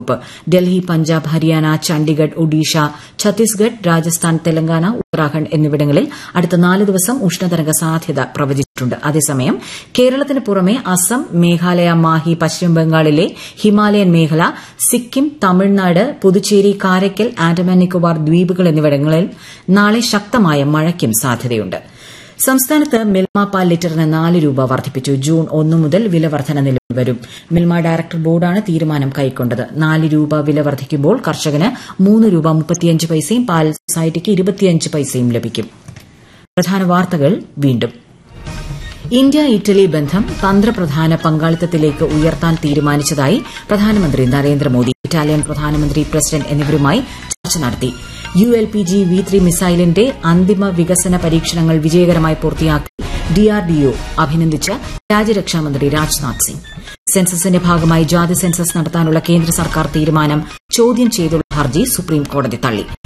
വകുപ്പ് ഡൽഹി പഞ്ചാബ് ഹരിയാന ചണ്ഡിഗഡ് ഒഡീഷ ഛത്തീസ്ഗഡ് രാജസ്ഥാൻ തെലങ്കാന ഉത്തരാഖണ്ഡ് എന്നിവിടങ്ങളിൽ അടുത്ത നാല് ദിവസം ഉഷ്ണതരംഗ സാധ്യത പ്രവചിച്ചിട്ടുണ്ട് അതേസമയം കേരളത്തിന് പുറമെ അസം മേഘാലയ മാഹി പശ്ചിമബംഗാളിലെ ഹിമാലയൻ മേഖല സിക്കിം തമിഴ്നാട് പുതുച്ചേരി കാരയ്ക്കൽ ആൻഡമാൻ നിക്കോബാർ ദ്വീപുകൾ എന്നിവിടങ്ങളിൽ നാളെ ശക്തമായ മഴയ്ക്കും സാധ്യതയുണ്ട് സംസ്ഥാനത്ത് മിൽമ പാൽ ലിറ്ററിന് നാല് രൂപ വർദ്ധിപ്പിച്ചു ജൂൺ ഒന്ന് മുതൽ വില വർധന നിലവിൽ വരും മിൽമ ഡയറക്ടർ ബോർഡാണ് തീരുമാനം കൈക്കൊണ്ടത് നാല് രൂപ വില വർദ്ധിക്കുമ്പോൾ കർഷകന് മൂന്ന് രൂപ മുപ്പത്തിയഞ്ച് പൈസയും പാൽ സൊസൈറ്റിക്ക് ഇരുപത്തിയഞ്ച് പൈസയും ലഭിക്കും പ്രധാന വാർത്തകൾ വീണ്ടും ഇന്ത്യ ഇറ്റലി ബന്ധം തന്ത്രപ്രധാന പങ്കാളിത്തത്തിലേക്ക് ഉയർത്താൻ തീരുമാനിച്ചതായി പ്രധാനമന്ത്രി നരേന്ദ്രമോദി ഇറ്റാലിയൻ പ്രധാനമന്ത്രി പ്രസിഡന്റ് എന്നിവരുമായി ചർച്ച നടത്തി U L P G V three മിസൈലിന്റെ അന്തിമ വികസന പരീക്ഷണങ്ങൾ വിജയകരമായി പൂർത്തിയാക്കി ഡിആർഡിഒ അഭിനന്ദിച്ച് രാജ്യരക്ഷാമന്ത്രി രാജ്നാഥ് സിംഗ് സെൻസസിന്റെ ഭാഗമായി ജാതി സെൻസസ് നടത്താനുള്ള കേന്ദ്ര സർക്കാർ തീരുമാനം ചോദ്യം ചെയ്തുള്ള ഹർജി സുപ്രീംകോടതി തള്ളി